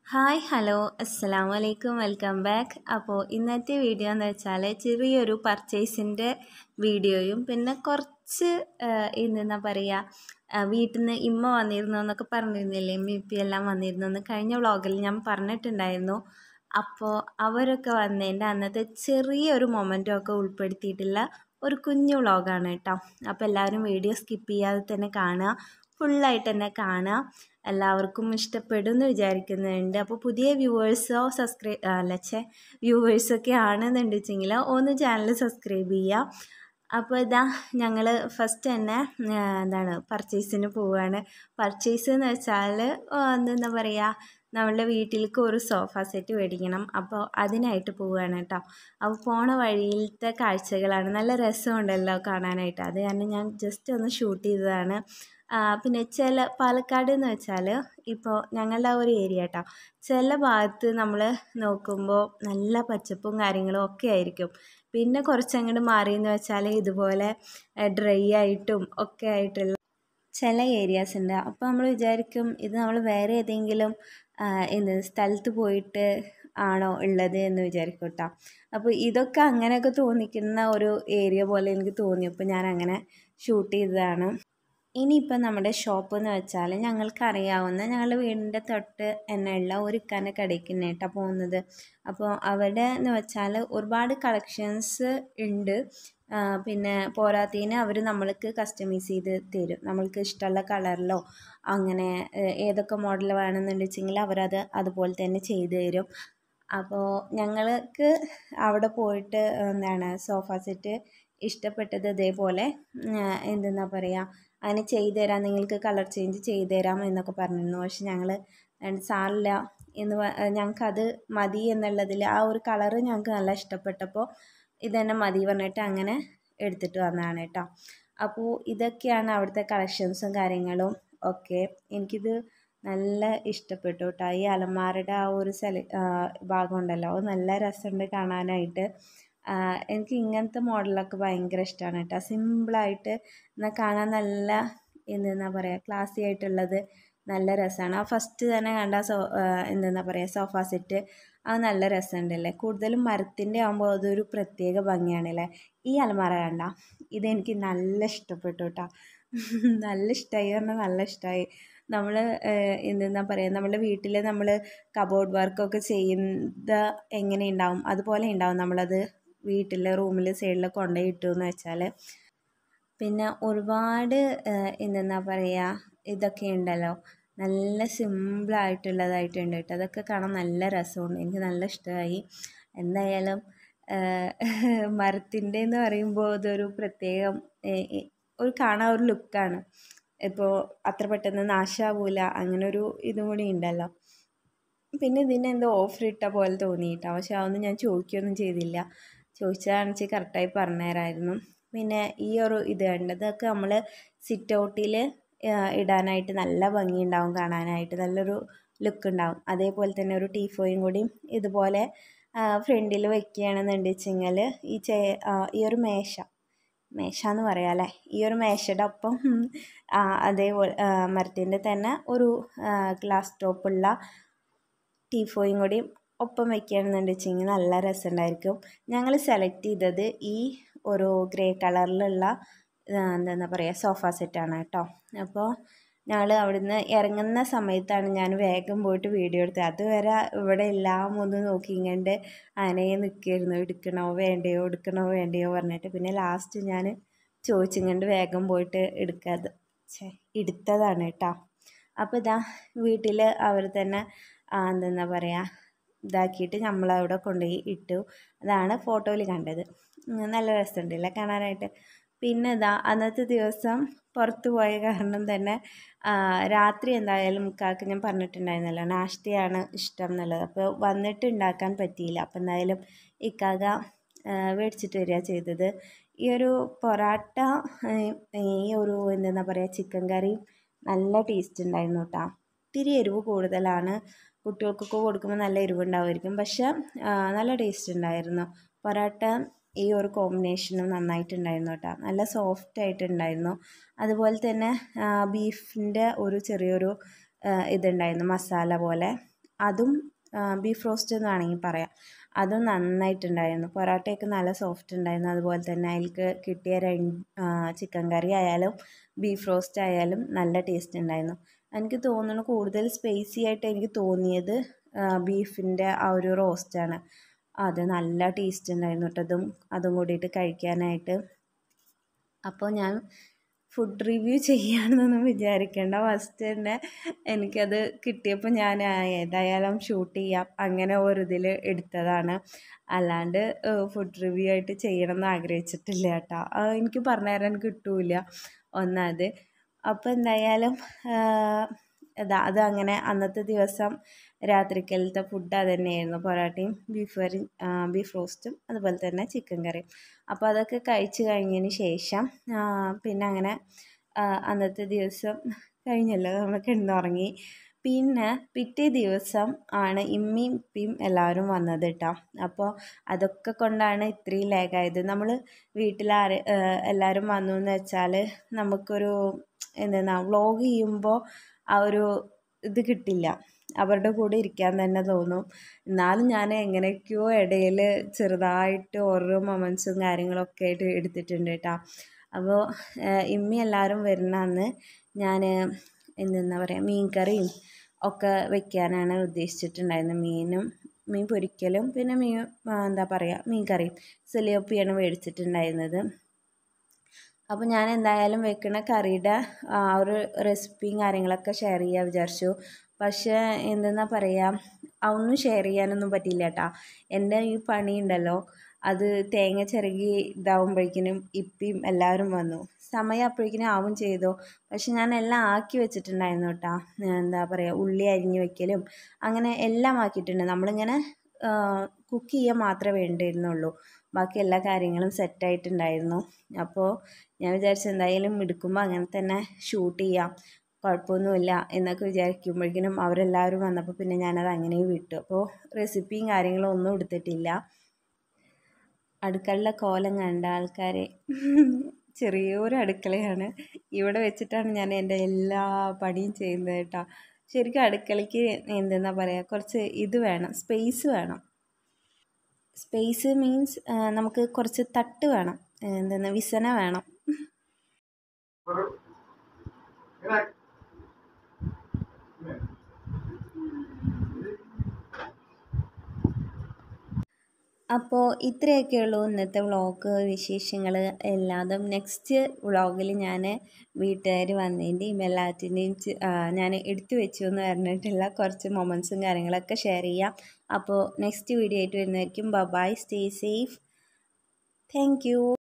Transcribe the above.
hi hello അസ്സലാമു അലൈക്കും welcome back അപ്പോൾ ഇന്നത്തെ വീഡിയോ എന്ന് വെച്ചാൽ ചെറിയൊരു പർച്ചേസിൻ്റെ വീഡിയോയും പിന്നെ കുറച്ച് എന്താ പറയുക വീട്ടിൽ നിന്ന് ഇമ്മ വന്നിരുന്നു എന്നൊക്കെ പറഞ്ഞിരുന്നില്ലേ ഇമ്മ ഇപ്പി എല്ലാം വന്നിരുന്നു എന്ന് കഴിഞ്ഞ വ്ളോഗിൽ ഞാൻ പറഞ്ഞിട്ടുണ്ടായിരുന്നു അപ്പോൾ അവരൊക്കെ വന്നതിൻ്റെ അന്നത്തെ ചെറിയൊരു മൊമെൻറ്റും ഒക്കെ ഉൾപ്പെടുത്തിയിട്ടുള്ള ഒരു കുഞ്ഞു വ്ളോഗാണ് കേട്ടോ അപ്പോൾ എല്ലാവരും വീഡിയോ സ്കിപ്പ് ചെയ്യാതെ തന്നെ കാണുക ഫുള്ളായിട്ട് തന്നെ കാണുക എല്ലാവർക്കും ഇഷ്ടപ്പെടും എന്ന് വിചാരിക്കുന്നുണ്ട് അപ്പോൾ പുതിയ വ്യൂവേഴ്സോ സബ്സ്ക്രൈബ് അല്ല ഛേ വ്യൂവേഴ്സൊക്കെ ആണെന്നുണ്ടെച്ചെങ്കിൽ ഒന്ന് ചാനൽ സബ്സ്ക്രൈബ് ചെയ്യുക അപ്പോൾ ഇതാ ഞങ്ങൾ ഫസ്റ്റ് തന്നെ എന്താണ് പർച്ചേസിന് പോവുകയാണ് പർച്ചേസ് എന്ന് വെച്ചാൽ എന്താ പറയുക നമ്മളുടെ വീട്ടിലേക്ക് ഒരു സോഫ സെറ്റ് മേടിക്കണം അപ്പോൾ അതിനായിട്ട് പോവുകയാണ് കേട്ടോ അപ്പോൾ പോണ വഴിയിലത്തെ കാഴ്ചകളാണ് നല്ല രസമുണ്ടല്ലോ കാണാനായിട്ട് അത് കാരണം ഞാൻ ജസ്റ്റ് ഒന്ന് ഷൂട്ട് ചെയ്തതാണ് പിന്നെ ചില പാലക്കാട് എന്ന് വെച്ചാൽ ഇപ്പോൾ ഞങ്ങളുടെ ആ ഒരു ഏരിയ കേട്ടോ ചില ഭാഗത്ത് നമ്മൾ നോക്കുമ്പോൾ നല്ല പച്ചപ്പും കാര്യങ്ങളും ഒക്കെ ആയിരിക്കും പിന്നെ കുറച്ചങ്ങോട്ട് മാറിയെന്ന് വെച്ചാൽ ഇതുപോലെ ഡ്രൈ ആയിട്ടും ഒക്കെ ആയിട്ടുള്ള ചില ഏരിയാസ് ഉണ്ട് അപ്പോൾ നമ്മൾ വിചാരിക്കും ഇത് നമ്മൾ വേറെ ഏതെങ്കിലും എന്ത് സ്ഥലത്ത് പോയിട്ട് ആണോ ഉള്ളത് എന്ന് വിചാരിക്കും കേട്ടോ അപ്പോൾ ഇതൊക്കെ അങ്ങനെയൊക്കെ തോന്നിക്കുന്ന ഒരു ഏരിയ പോലെ എനിക്ക് തോന്നി അപ്പോൾ ഞാൻ അങ്ങനെ ഷൂട്ട് ചെയ്തതാണ് ഇനിയിപ്പോൾ നമ്മുടെ ഷോപ്പ് എന്ന് വെച്ചാൽ ഞങ്ങൾക്ക് അറിയാവുന്ന ഞങ്ങളുടെ വീടിൻ്റെ തൊട്ട് തന്നെയുള്ള ഒരു ഇക്കാൻ്റെ കടയ്ക്ക് തന്നെയായിട്ടാണ് പോകുന്നത് അപ്പോൾ അവിടെ എന്ന് വെച്ചാൽ ഒരുപാട് കളക്ഷൻസ് ഉണ്ട് പിന്നെ പോരാത്തതിന് അവർ നമ്മൾക്ക് കസ്റ്റമൈസ് ചെയ്ത് തരും നമ്മൾക്ക് ഇഷ്ടമുള്ള കളറിലോ അങ്ങനെ ഏതൊക്കെ മോഡൽ വേണമെന്നുണ്ടെച്ചെങ്കിൽ അവരത് അതുപോലെ തന്നെ ചെയ്തു തരും അപ്പോൾ ഞങ്ങൾക്ക് അവിടെ പോയിട്ട് എന്താണ് സോഫ സെറ്റ് ഇഷ്ടപ്പെട്ടത് ഇതേപോലെ എന്തെന്നാ പറയുക അങ്ങനെ ചെയ്തു തരാം നിങ്ങൾക്ക് കളർ ചേഞ്ച് ചെയ്തു തരാം എന്നൊക്കെ പറഞ്ഞിരുന്നു പക്ഷെ ഞങ്ങൾ സാറില്ല എന്ന് ഞങ്ങൾക്കത് മതി എന്നുള്ളതിൽ ആ ഒരു കളറ് ഞങ്ങൾക്ക് നല്ല ഇഷ്ടപ്പെട്ടപ്പോൾ ഇതന്നെ മതി പറഞ്ഞിട്ട് അങ്ങനെ എടുത്തിട്ട് വന്നതാണ് കേട്ടോ അപ്പോൾ ഇതൊക്കെയാണ് അവിടുത്തെ കളക്ഷൻസും കാര്യങ്ങളും ഒക്കെ എനിക്കിത് നല്ല ഇഷ്ടപ്പെട്ടു കേട്ടോ ഈ അലമാരയുടെ ആ ഒരു സെല ഭാഗം ഉണ്ടല്ലോ അത് നല്ല രസമുണ്ട് കാണാനായിട്ട് എനിക്ക് ഇങ്ങനത്തെ മോഡലൊക്കെ ഭയങ്കര ഇഷ്ടമാണ് കേട്ടോ സിമ്പിളായിട്ട് എന്നാൽ കാണാൻ നല്ല എന്തെന്നാ പറയുക ക്ലാസി ആയിട്ടുള്ളത് നല്ല രസമാണ് ആ ഫസ്റ്റ് തന്നെ കണ്ട സോ എന്തെന്നാ പറയുക സോഫ സെറ്റ് അത് നല്ല രസമുണ്ടല്ലേ കൂടുതലും മരത്തിൻ്റെ ആകുമ്പോൾ അതൊരു പ്രത്യേക ഭംഗിയാണല്ലേ ഈ അലമാര കണ്ട ഇതെനിക്ക് നല്ല ഇഷ്ടപ്പെട്ടു കേട്ടോ നല്ല ഇഷ്ടമായി പറഞ്ഞാൽ നല്ല ഇഷ്ടമായി നമ്മൾ എന്തെന്നാ പറയുക നമ്മുടെ വീട്ടിൽ നമ്മൾ കബോർഡ് വർക്കൊക്കെ ചെയ്യുന്ന എങ്ങനെ ഉണ്ടാവും അതുപോലെ ഉണ്ടാവും നമ്മളത് വീട്ടിലെ റൂമിൽ സൈഡിൽ കൊണ്ടുപോയി ഇട്ടു എന്ന് വെച്ചാൽ പിന്നെ ഒരുപാട് എന്തെന്നാ പറയുക ഇതൊക്കെ ഉണ്ടല്ലോ നല്ല സിമ്പിളായിട്ടുള്ളതായിട്ടുണ്ട് കേട്ടോ അതൊക്കെ കാണാൻ നല്ല രസമുണ്ട് എനിക്ക് നല്ല ഇഷ്ടമായി എന്തായാലും മരത്തിൻ്റെ എന്ന് പറയുമ്പോൾ അതൊരു പ്രത്യേകം ഒരു കാണാൻ ഒരു ലുക്കാണ് ഇപ്പോൾ അത്ര പെട്ടെന്ന് നാശാവൂല അങ്ങനെ ഒരു ഇതും കൂടി ഉണ്ടല്ലോ പിന്നെ ഇതിന് എന്തോ ഓഫർ ഇട്ട പോലെ തോന്നിയിട്ടോ പക്ഷെ അതൊന്നും ഞാൻ ചോദിക്കുകയൊന്നും ചെയ്തില്ല ചോദിച്ചതാണെന്ന് വെച്ചാൽ കറക്റ്റായി പറഞ്ഞുതരായിരുന്നു പിന്നെ ഈ ഒരു ഇത് കണ്ടതൊക്കെ നമ്മൾ സിറ്റ് ഔട്ടിൽ ഇടാനായിട്ട് നല്ല ഭംഗിയുണ്ടാവും കാണാനായിട്ട് നല്ലൊരു ലുക്ക് ഉണ്ടാവും അതേപോലെ തന്നെ ഒരു ടീഫോയും കൂടി ഇതുപോലെ ഫ്രണ്ടിൽ വെക്കുകയാണെന്നുണ്ട് വെച്ചെങ്കിൽ ഈ ചേ ഈ ഒരു മേശ മേശ എന്ന് പറയാം അല്ലേ ഈ ഒരു മേശയുടെ ഒപ്പം അതേപോലെ മരത്തിൻ്റെ തന്നെ ഒരു ഗ്ലാസ് ടോപ്പുള്ള ടീഫോയും കൂടി ഒപ്പം വെക്കുകയാണെന്നുണ്ട് വെച്ചെങ്കിൽ നല്ല രസമുണ്ടായിരിക്കും ഞങ്ങൾ സെലക്ട് ചെയ്തത് ഈ ഒരു ഗ്രേ കളറിലുള്ള എന്താ പറയുക സോഫ സെറ്റാണ് കേട്ടോ അപ്പോൾ ഞങ്ങൾ അവിടുന്ന് ഇറങ്ങുന്ന സമയത്താണ് ഞാൻ വേഗം പോയിട്ട് വീഡിയോ എടുത്തത് അതുവരെ ഇവിടെ എല്ലാം ഒന്ന് നോക്കിങ്ങണ്ട് അങ്ങനെ നിൽക്കുകയായിരുന്നു എടുക്കണോ വേണ്ടയോ എടുക്കണോ വേണ്ടയോ പറഞ്ഞിട്ട് പിന്നെ ലാസ്റ്റ് ഞാൻ ചോദിച്ചിങ്ങണ്ട് വേഗം പോയിട്ട് എടുക്കാതെ ഛേ എടുത്തതാണ് കേട്ടോ അപ്പോൾ ഇതാ വീട്ടിൽ അവർ തന്നെ എന്തെന്നാ പറയുക ഇതാക്കിയിട്ട് നമ്മളവിടെ കൊണ്ടുപോയി ഇട്ടു അതാണ് ഫോട്ടോയിൽ കണ്ടത് നല്ല രസമുണ്ടല്ലേ കാണാനായിട്ട് പിന്നെ ഇതാ അന്നത്തെ ദിവസം പുറത്ത് പോയ കാരണം തന്നെ രാത്രി എന്തായാലും കാക്ക് ഞാൻ പറഞ്ഞിട്ടുണ്ടായിരുന്നല്ലോ നാഷ്തയാണ് ഇഷ്ടം എന്നുള്ളത് അപ്പോൾ വന്നിട്ട് ഉണ്ടാക്കാൻ പറ്റിയില്ല അപ്പോൾ എന്തായാലും ഇക്കാക മേടിച്ചിട്ട് വരിക ചെയ്തത് ഈ ഒരു പൊറാട്ട ഈ ഒരു എന്താ പറയുക ചിക്കൻ കറി നല്ല ടേസ്റ്റ് ഉണ്ടായിരുന്നു കേട്ടോ ഇത്തിരി എരിവ് കൂടുതലാണ് കുട്ടികൾക്കൊക്കെ കൊടുക്കുമ്പോൾ നല്ല എരിവുണ്ടാവുമായിരിക്കും പക്ഷെ നല്ല ടേസ്റ്റ് ഉണ്ടായിരുന്നു പൊറാട്ട ഈ ഒരു കോമ്പിനേഷനും നന്നായിട്ടുണ്ടായിരുന്നു കേട്ടോ നല്ല സോഫ്റ്റ് ആയിട്ടുണ്ടായിരുന്നു അതുപോലെ തന്നെ ബീഫിൻ്റെ ഒരു ചെറിയൊരു ഇതുണ്ടായിരുന്നു മസാല പോലെ അതും ബീഫ് റോസ്റ്റ് എന്ന് വേണമെങ്കിൽ പറയാം അതും നന്നായിട്ടുണ്ടായിരുന്നു പൊറോട്ടയൊക്കെ നല്ല സോഫ്റ്റ് ഉണ്ടായിരുന്നു അതുപോലെ തന്നെ അതിലേക്ക് കിട്ടിയ രണ്ട് ചിക്കൻ കറി ആയാലും ബീഫ് റോസ്റ്റ് ആയാലും നല്ല ടേസ്റ്റ് ഉണ്ടായിരുന്നു എനിക്ക് തോന്നുന്നു കൂടുതൽ സ്പൈസി ആയിട്ട് എനിക്ക് തോന്നിയത് ബീഫിൻ്റെ ആ ഒരു റോസ്റ്റാണ് അത് നല്ല ടേസ്റ്റ് ഉണ്ടായിരുന്നു കേട്ടോ അതും അതും കൂടിയിട്ട് കഴിക്കാനായിട്ട് അപ്പോൾ ഞാൻ ഫുഡ് റിവ്യൂ ചെയ്യാണെന്നൊന്നും വിചാരിക്കേണ്ട ഫസ്റ്റ് തന്നെ എനിക്കത് കിട്ടിയപ്പോൾ ഞാൻ ഏതായാലും ഷൂട്ട് ചെയ്യാം അങ്ങനെ ഒരു ഇതിൽ എടുത്തതാണ് അല്ലാണ്ട് ഫുഡ് റിവ്യൂ ആയിട്ട് ചെയ്യണം എന്ന് ആഗ്രഹിച്ചിട്ടില്ല കേട്ടോ എനിക്ക് പറഞ്ഞു തരാൻ കിട്ടൂല ഒന്നത് അപ്പോൾ എന്തായാലും ഇതാ അത് അങ്ങനെ അന്നത്തെ ദിവസം രാത്രിക്കലത്തെ ഫുഡ് അത് തന്നെയായിരുന്നു പൊറാട്ടയും ബീഫ് കറി ബീഫ് റോസ്റ്റും അതുപോലെ തന്നെ ചിക്കൻ കറിയും അപ്പോൾ അതൊക്കെ കഴിച്ച് കഴിഞ്ഞതിന് ശേഷം പിന്നെ അങ്ങനെ അന്നത്തെ ദിവസം കഴിഞ്ഞല്ലോ നമ്മൾ കിടന്നുറങ്ങി പിന്നെ പിറ്റേ ദിവസം ആണ് ഇമ്മയും ഇപ്പയും എല്ലാവരും വന്നത് കേട്ടോ അപ്പോൾ അതൊക്കെ കൊണ്ടാണ് ഇത്രയും ലാഗായത് നമ്മൾ വീട്ടിൽ ആര് എല്ലാവരും വന്നു എന്ന് വെച്ചാൽ നമുക്കൊരു എന്തെന്നാ വ്ളോഗ് ചെയ്യുമ്പോൾ ആ ഒരു ഇത് കിട്ടില്ല അവരുടെ കൂടെ ഇരിക്കാൻ തന്നെ തോന്നും എന്നാലും ഞാൻ എങ്ങനെയൊക്കെയോ ഇടയിൽ ചെറുതായിട്ട് ഓരോ മൊമെൻറ്റ്സും കാര്യങ്ങളൊക്കെ ആയിട്ട് എടുത്തിട്ടുണ്ട് കേട്ടോ അപ്പോൾ ഇമ്മി എല്ലാവരും വരുന്ന അന്ന് ഞാൻ എന്തെന്നാ പറയുക മീൻ കറിയും ഒക്കെ വെക്കാനാണ് ഉദ്ദേശിച്ചിട്ടുണ്ടായിരുന്നത് മീനും മീൻ പൊരിക്കലും പിന്നെ മീൻ എന്താ പറയുക മീൻ കറിയും സിലിയോപ്പിയാണ് മേടിച്ചിട്ടുണ്ടായിരുന്നത് അപ്പോൾ ഞാൻ എന്തായാലും വെക്കുന്ന കറിയുടെ ആ ഒരു റെസിപ്പിയും കാര്യങ്ങളൊക്കെ ഷെയർ ചെയ്യാൻ വിചാരിച്ചു പക്ഷേ എന്തെന്നാ പറയുക അതൊന്നും ഷെയർ ചെയ്യാനൊന്നും പറ്റിയില്ല കേട്ടോ എൻ്റെ ഈ പണി ഉണ്ടല്ലോ അത് തേങ്ങ ചിരകി ഇതാവുമ്പോഴേക്കിനും ഇപ്പിയും എല്ലാവരും വന്നു സമയം അപ്പോഴേക്കിനും ആവും ചെയ്തു പക്ഷെ ഞാൻ എല്ലാം ആക്കി വെച്ചിട്ടുണ്ടായിരുന്നു കേട്ടോ എന്താ പറയുക ഉള്ളി അരിഞ്ഞ് വെക്കലും അങ്ങനെ എല്ലാം ആക്കിയിട്ടുണ്ട് നമ്മളിങ്ങനെ കുക്ക് ചെയ്യാൻ മാത്രമേ വേണ്ടിയിരുന്നുള്ളൂ ബാക്കി എല്ലാ കാര്യങ്ങളും സെറ്റായിട്ടുണ്ടായിരുന്നു അപ്പോൾ ഞാൻ വിചാരിച്ചു എന്തായാലും എടുക്കുമ്പോൾ അങ്ങനെ തന്നെ ഷൂട്ട് ചെയ്യാം കുഴപ്പമൊന്നുമില്ല എന്നൊക്കെ വിചാരിക്കുമ്പോഴേക്കിനും അവരെല്ലാവരും വന്നപ്പോൾ പിന്നെ ഞാനത് അങ്ങനെ വിട്ടു അപ്പോൾ റെസിപ്പിയും കാര്യങ്ങളും ഒന്നും എടുത്തിട്ടില്ല അടുക്കളയിലെ കോലം കണ്ട ആൾക്കാരെ ചെറിയൊരു അടുക്കളയാണ് ഇവിടെ വെച്ചിട്ടാണ് ഞാൻ എൻ്റെ എല്ലാ പണിയും ചെയ്യുന്നത് കേട്ടോ ശരിക്കും അടുക്കളയ്ക്ക് എന്തെന്നാ പറയുക കുറച്ച് ഇത് വേണം സ്പേസ് വേണം സ്പേസ് മീൻസ് നമുക്ക് കുറച്ച് തട്ട് വേണം എന്തെന്നാ വിസന വേണം അപ്പോൾ ഇത്രയൊക്കെയുള്ളൂ ഇന്നത്തെ വ്ളോഗ് വിശേഷങ്ങൾ എല്ലാതും നെക്സ്റ്റ് വ്ളോഗിൽ ഞാൻ വീട്ടുകാർ വന്നതിൻ്റെയും എല്ലാത്തിൻ്റെയും ഞാൻ എടുത്തു വെച്ചു എന്ന് പറഞ്ഞിട്ടുള്ള കുറച്ച് മൊമെൻറ്റ്സും കാര്യങ്ങളൊക്കെ ഷെയർ ചെയ്യാം അപ്പോൾ നെക്സ്റ്റ് വീഡിയോ ആയിട്ട് വരുന്നതായിരിക്കും ബൈ സ്റ്റേ സേഫ് താങ്ക്